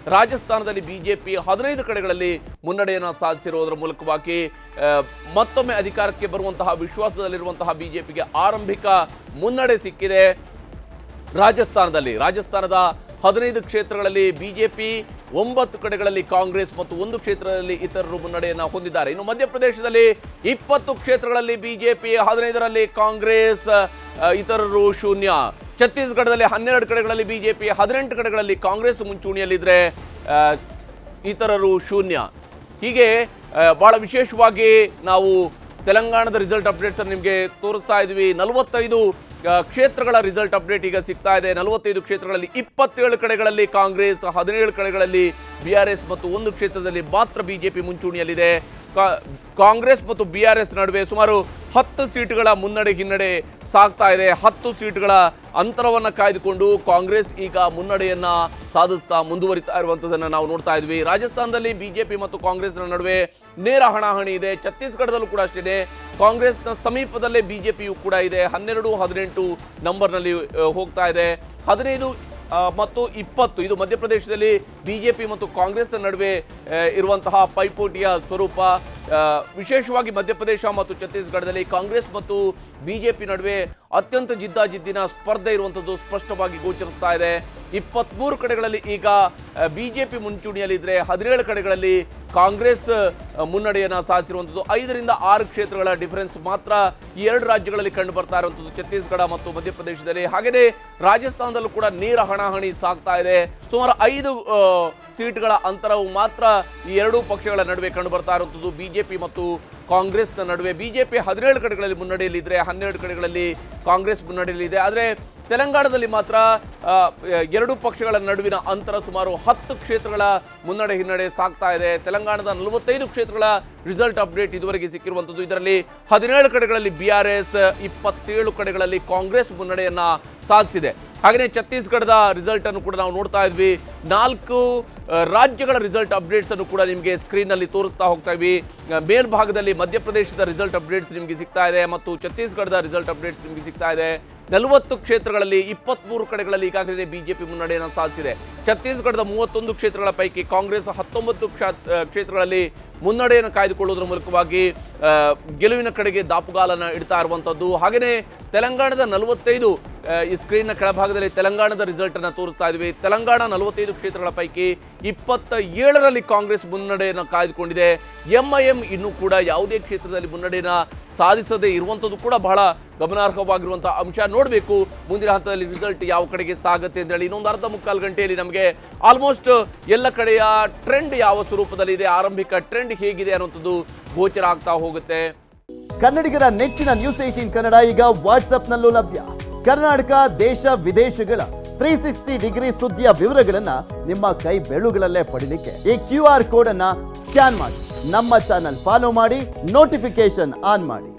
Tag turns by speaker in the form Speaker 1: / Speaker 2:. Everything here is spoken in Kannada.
Speaker 1: ರಾಜಸ್ಥಾನದಲ್ಲಿ ಬಿಜೆಪಿ ಹದಿನೈದು ಕಡೆಗಳಲ್ಲಿ ಮುನ್ನಡೆಯನ್ನು ಸಾಧಿಸಿರುವುದರ ಮೂಲಕವಾಗಿ ಆ, ಮತ್ತೊಮ್ಮೆ ಅಧಿಕಾರಕ್ಕೆ ಬರುವಂತಹ ವಿಶ್ವಾಸದಲ್ಲಿರುವಂತಹ ಬಿಜೆಪಿಗೆ ಆರಂಭಿಕ ಮುನ್ನಡೆ ಸಿಕ್ಕಿದೆ ರಾಜಸ್ಥಾನದಲ್ಲಿ ರಾಜಸ್ಥಾನದ ಹದಿನೈದು ಕ್ಷೇತ್ರಗಳಲ್ಲಿ ಬಿಜೆಪಿ ಒಂಬತ್ತು ಕಡೆಗಳಲ್ಲಿ ಕಾಂಗ್ರೆಸ್ ಮತ್ತು ಒಂದು ಕ್ಷೇತ್ರದಲ್ಲಿ ಇತರರು ಮುನ್ನಡೆಯನ್ನು ಹೊಂದಿದ್ದಾರೆ ಇನ್ನು ಮಧ್ಯಪ್ರದೇಶದಲ್ಲಿ ಇಪ್ಪತ್ತು ಕ್ಷೇತ್ರಗಳಲ್ಲಿ ಬಿಜೆಪಿ ಹದಿನೈದರಲ್ಲಿ ಕಾಂಗ್ರೆಸ್ ಆ, ಇತರರು ಶೂನ್ಯ ಛತ್ತೀಸ್ಗಢದಲ್ಲಿ ಹನ್ನೆರಡು ಕಡೆಗಳಲ್ಲಿ ಬಿಜೆಪಿ ಹದಿನೆಂಟು ಕಡೆಗಳಲ್ಲಿ ಕಾಂಗ್ರೆಸ್ ಮುಂಚೂಣಿಯಲ್ಲಿದ್ರೆ ಆ, ಇತರರು ಶೂನ್ಯ ಹೀಗೆ ಆ, ಬಹಳ ವಿಶೇಷವಾಗಿ ನಾವು ತೆಲಂಗಾಣದ ರಿಸಲ್ಟ್ ಅಪ್ಡೇಟ್ಸ್ ನಿಮಗೆ ತೋರಿಸ್ತಾ ಇದ್ವಿ ನಲವತ್ತೈದು ಆ, ಕ್ಷೇತ್ರಗಳ ರಿಸಲ್ಟ್ ಅಪ್ಡೇಟ್ ಈಗ ಸಿಗ್ತಾ ಇದೆ ನಲವತ್ತೈದು ಕ್ಷೇತ್ರಗಳಲ್ಲಿ ಇಪ್ಪತ್ತೇಳು ಕಡೆಗಳಲ್ಲಿ ಕಾಂಗ್ರೆಸ್ ಹದಿನೇಳು ಕಡೆಗಳಲ್ಲಿ ಬಿ ಆರ್ ಎಸ್ ಮತ್ತು ಒಂದು ಕ್ಷೇತ್ರದಲ್ಲಿ ಮಾತ್ರ ಬಿಜೆಪಿ ಮುಂಚೂಣಿಯಲ್ಲಿದೆ ಕಾ- ಕಾಂಗ್ರೆಸ್ ಮತ್ತು ಬಿ ಆರ್ ಎಸ್ ನಡುವೆ ಸುಮಾರು ಹತ್ತು ಸೀಟುಗಳ ಮುನ್ನಡೆ ಹಿನ್ನಡೆ ಸಾಗ್ತಾ ಇದೆ ಹತ್ತು ಸೀಟುಗಳ ಅಂತರವನ್ನು ಕಾಯ್ದುಕೊಂಡು ಕಾಂಗ್ರೆಸ್ ಈಗ ಮುನ್ನಡೆಯನ್ನ ಸಾಧಿಸ್ತಾ ಮುಂದುವರಿತಾ ಇರುವಂಥದ್ದನ್ನು ನಾವು ನೋಡ್ತಾ ಇದ್ವಿ ರಾಜಸ್ಥಾನದಲ್ಲಿ ಬಿಜೆಪಿ ಮತ್ತು ಕಾಂಗ್ರೆಸ್ನ ನಡುವೆ ನೇರ ಹಣಾಹಣಿ ಇದೆ ಛತ್ತೀಸ್ಗಢದಲ್ಲೂ ಕೂಡ ಅಷ್ಟೇ ಕಾಂಗ್ರೆಸ್ನ ಸಮೀಪದಲ್ಲೇ ಬಿಜೆಪಿಯು ಕೂಡ ಇದೆ ಹನ್ನೆರಡು ಹದಿನೆಂಟು ನಂಬರ್ನಲ್ಲಿ ಆ, ಹೋಗ್ತಾ ಇದೆ ಹದಿನೈದು ಆ, ಮತ್ತು ಇಪ್ಪತ್ತು ಇದು ಮಧ್ಯಪ್ರದೇಶದಲ್ಲಿ ಬಿಜೆಪಿ ಮತ್ತು ಕಾಂಗ್ರೆಸ್ನ ನಡುವೆ ಆ, ಇರುವಂತಹ ಪೈಪೋಟಿಯ ಸ್ವರೂಪ ಆ, ವಿಶೇಷವಾಗಿ ಮಧ್ಯಪ್ರದೇಶ ಮತ್ತು ಛತ್ತೀಸ್ಗಢದಲ್ಲಿ ಕಾಂಗ್ರೆಸ್ ಮತ್ತು ಬಿಜೆಪಿ ನಡುವೆ ಅತ್ಯಂತ ಜಿದ್ದಾಜಿದ್ದಿನ ಸ್ಪರ್ಧೆ ಇರುವಂಥದ್ದು ಸ್ಪಷ್ಟವಾಗಿ ಗೋಚರಿಸ್ತಾ ಇದೆ ಇಪ್ಪತ್ಮೂರು ಕಡೆಗಳಲ್ಲಿ ಈಗ ಬಿಜೆಪಿ ಮುಂಚೂಣಿಯಲ್ಲಿದ್ದರೆ ಹದಿನೇಳು ಕಡೆಗಳಲ್ಲಿ ಕಾಂಗ್ರೆಸ್ ಆ, ಮುನ್ನಡೆಯನ್ನು ಸಾಧಿಸಿರುವಂಥದ್ದು ಐದರಿಂದ ಆರು ಕ್ಷೇತ್ರಗಳ ಡಿಫರೆನ್ಸ್ ಮಾತ್ರ ಈ ಎರಡು ರಾಜ್ಯಗಳಲ್ಲಿ ಕಂಡು ಬರ್ತಾ ಇರುವಂಥದ್ದು ಛತ್ತೀಸ್ಗಢ ಮತ್ತು ಮಧ್ಯಪ್ರದೇಶದಲ್ಲಿ ಹಾಗೆಯೇ ರಾಜಸ್ಥಾನದಲ್ಲೂ ಕೂಡ ನೇರ ಹಣಾಹಣಿ ಸಾಗ್ತಾ ಇದೆ ಸುಮಾರು ಐದು ಆ, ಸೀಟ್ಗಳ ಅಂತರವು ಮಾತ್ರ ಈ ಎರಡೂ ಪಕ್ಷಗಳ ನಡುವೆ ಕಂಡು ಬರ್ತಾ ಇರುವಂಥದ್ದು ಬಿಜೆಪಿ ಮತ್ತು ಕಾಂಗ್ರೆಸ್ನ ನಡುವೆ ಬಿಜೆಪಿ ಹದಿನೇಳು ಕಡೆಗಳಲ್ಲಿ ಮುನ್ನಡೆಯಲ್ಲಿದ್ದರೆ ಹನ್ನೆರಡು ಕಡೆಗಳಲ್ಲಿ ಕಾಂಗ್ರೆಸ್ ಮುನ್ನಡೆಯಲ್ಲಿದೆ ಆದರೆ ತೆಲಂಗಾಣದಲ್ಲಿ ಮಾತ್ರ ಆ, ಎರಡು ಪಕ್ಷಗಳ ನಡುವಿನ ಅಂತರ ಸುಮಾರು ಹತ್ತು ಕ್ಷೇತ್ರಗಳ ಮುನ್ನಡೆ ಹಿನ್ನಡೆ ಸಾಗ್ತಾ ಇದೆ ತೆಲಂಗಾಣದ ನಲವತ್ತೈದು ಕ್ಷೇತ್ರಗಳ ರಿಸಲ್ಟ್ ಅಪ್ಡೇಟ್ ಇದುವರೆಗೆ ಸಿಕ್ಕಿರುವಂಥದ್ದು ಇದರಲ್ಲಿ ಹದಿನೇಳು ಕಡೆಗಳಲ್ಲಿ ಬಿ ಆರ್ ಎಸ್ ಇಪ್ಪತ್ತೇಳು ಕಡೆಗಳಲ್ಲಿ ಕಾಂಗ್ರೆಸ್ ಮುನ್ನಡೆಯನ್ನ ಸಾಧಿಸಿದೆ ಹಾಗೆಯೇ ಛತ್ತೀಸ್ಗಢದ ರಿಸಲ್ಟ್ ಅನ್ನು ಕೂಡ ನಾವು ನೋಡ್ತಾ ಇದ್ವಿ ನಾಲ್ಕು ಆ, ರಾಜ್ಯಗಳ ರಿಸಲ್ಟ್ ಅಪ್ಡೇಟ್ಸ್ ಅನ್ನು ಕೂಡ ನಿಮಗೆ ಸ್ಕ್ರೀನ್ ನಲ್ಲಿ ತೋರಿಸ್ತಾ ಹೋಗ್ತಾ ಇದ್ವಿ ಆ, ಮೇಲ್ಭಾಗದಲ್ಲಿ ಮಧ್ಯಪ್ರದೇಶದ ರಿಸಲ್ಟ್ ಅಪ್ಡೇಟ್ಸ್ ನಿಮಗೆ ಸಿಗ್ತಾ ಇದೆ ಮತ್ತು ಛತ್ತೀಸ್ಗಢದ ರಿಸಲ್ಟ್ ಅಪ್ಡೇಟ್ಸ್ ನಿಮಗೆ ಸಿಗ್ತಾ ಇದೆ ನಲವತ್ತು ಕ್ಷೇತ್ರಗಳಲ್ಲಿ ಇಪ್ಪತ್ಮೂರು ಕಡೆಗಳಲ್ಲಿ ಈಗಾಗಲೇ ಬಿಜೆಪಿ ಮುನ್ನಡೆಯನ್ನು ಸಾಧಿಸಿದೆ ಛತ್ತೀಸ್ಗಢದ ಮೂವತ್ತೊಂದು ಕ್ಷೇತ್ರಗಳ ಪೈಕಿ ಕಾಂಗ್ರೆಸ್ ಹತ್ತೊಂಬತ್ತು ಕ್ಷಾ- ಆ, ಕ್ಷೇತ್ರಗಳಲ್ಲಿ ಮುನ್ನಡೆಯನ್ನು ಕಾಯ್ದುಕೊಳ್ಳುವುದರ ಮೂಲಕವಾಗಿ ಆ, ಗೆಲುವಿನ ಕಡೆಗೆ ದಾಪುಗಾಲನ್ನು ಇಡ್ತಾ ಇರುವಂಥದ್ದು ಹಾಗೆಯೇ ತೆಲಂಗಾಣದ ನಲವತ್ತೈದು ಆ, ಈ ಸ್ಕ್ರೀನ್ನ ಕೆಳಭಾಗದಲ್ಲಿ ತೆಲಂಗಾಣದ ರಿಸಲ್ಟ್ ಅನ್ನು ತೋರಿಸ್ತಾ ಇದ್ವಿ ತೆಲಂಗಾಣ ನಲವತ್ತೈದು ಕ್ಷೇತ್ರಗಳ ಪೈಕಿ ಇಪ್ಪತ್ತ ಏಳರಲ್ಲಿ ಕಾಂಗ್ರೆಸ್ ಮುನ್ನಡೆಯನ್ನು ಕಾಯ್ದುಕೊಂಡಿದೆ ಎಂಐಎಂ ಇನ್ನೂ ಕೂಡ ಯಾವುದೇ ಕ್ಷೇತ್ರದಲ್ಲಿ ಮುನ್ನಡೆಯನ್ನು ಸಾಧಿಸದೇ ಇರುವಂಥದ್ದು ಕೂಡ ಬಹಳ ಗಮನಾರ್ಹವಾಗಿರುವಂತಹ ಅಂಶ ನೋಡಬೇಕು ಮುಂದಿನ ಹಂತದಲ್ಲಿ ರಿಸಲ್ಟ್ ಯಾವ ಕಡೆಗೆ ಸಾಗುತ್ತೆ ಅಂತ ಹೇಳಿ ಇನ್ನೊಂದು ಅರ್ಧ ಮುಕ್ಕಾಲು ಗಂಟೆಯಲ್ಲಿ ನಮಗೆ ಆಲ್ಮೋಸ್ಟ್ ಎಲ್ಲ ಕಡೆಯ ಟ್ರೆಂಡ್ ಯಾವ ಸ್ವರೂಪದಲ್ಲಿದೆ ಆರಂಭಿಕ ಟ್ರೆಂಡ್ ಹೇಗಿದೆ ಅನ್ನುವಂಥದ್ದು ಗೋಚರ ಆಗ್ತಾ ಹೋಗುತ್ತೆ
Speaker 2: ಕನ್ನಡಿಗರ ನೆಚ್ಚಿನ ನ್ಯೂಸ್ ಏಟೀನ್ ಕನ್ನಡ ಈಗ ವಾಟ್ಸ್ಆಪ್ನಲ್ಲೂ ಲಭ್ಯ ಕರ್ನಾಟಕ ದೇಶ ವಿದೇಶಗಳ ತ್ರೀ ಸಿಕ್ಸ್ಟಿ ಡಿಗ್ರಿ ಸುದ್ದಿಯ ವಿವರಗಳನ್ನ ನಿಮ್ಮ ಕೈ ಬೆಳುಗಳಲ್ಲೇ ಪಡಿಲಿಕ್ಕೆ ಈ ಕ್ಯೂ ಆರ್ ಕೋಡ್ ಅನ್ನ ಸ್ಕ್ಯಾನ್ ಮಾಡಿ ನಮ್ಮ ಚಾನಲ್ ಫಾಲೋ ಮಾಡಿ ನೋಟಿಫಿಕೇಶನ್ ಆನ್ ಮಾಡಿ